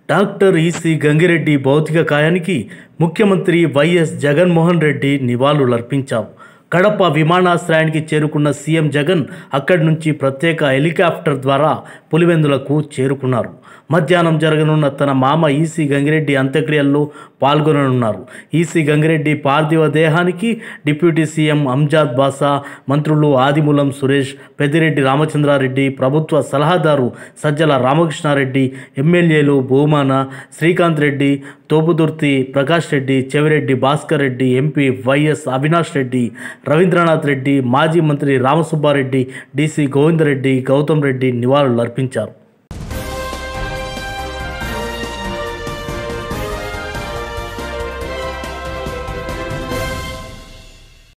doctor EC Gangireddy భౌతిక కాయానికి ముఖ్యమంత్రి YS Jaganmohan Reddy నివాళులర్పించారు కడప విమానాశ్రయానికి చేరుకున్న సీఎం జగన్ అక్కడి నుంచి ప్రత్యేక హెలికాప్టర్ ద్వారా పులివెందులకు చేరుకున్నారు మధ్యాహ్నం జరగనున్న తన మామ ఈసీ గంగిరెడ్డి అంత్యక్రియల్లో పాల్గొననున్నారు ఈసీ గంగిరెడ్డి పార్థివ దేహానికి డిప్యూటీ సీఎం అంజాద్ బాసా మంత్రులు ఆదిమూలం సురేష్ పెద్దిరెడ్డి రామచంద్రారెడ్డి ప్రభుత్వ సలహాదారు సజ్జల రామకృష్ణారెడ్డి ఎమ్మెల్యేలు భూమాన శ్రీకాంత్ రెడ్డి తోపుదుర్తి ప్రకాష్ రెడ్డి చెవిరెడ్డి భాస్కర్ రెడ్డి ఎంపీ వైఎస్ అవినాష్ రెడ్డి రవీంద్రనాథ్ రెడ్డి మాజీ మంత్రి రామసుబ్బారెడ్డి డీసీ గోవిందరెడ్డి గౌతమ్ రెడ్డి నివాళులర్పించారు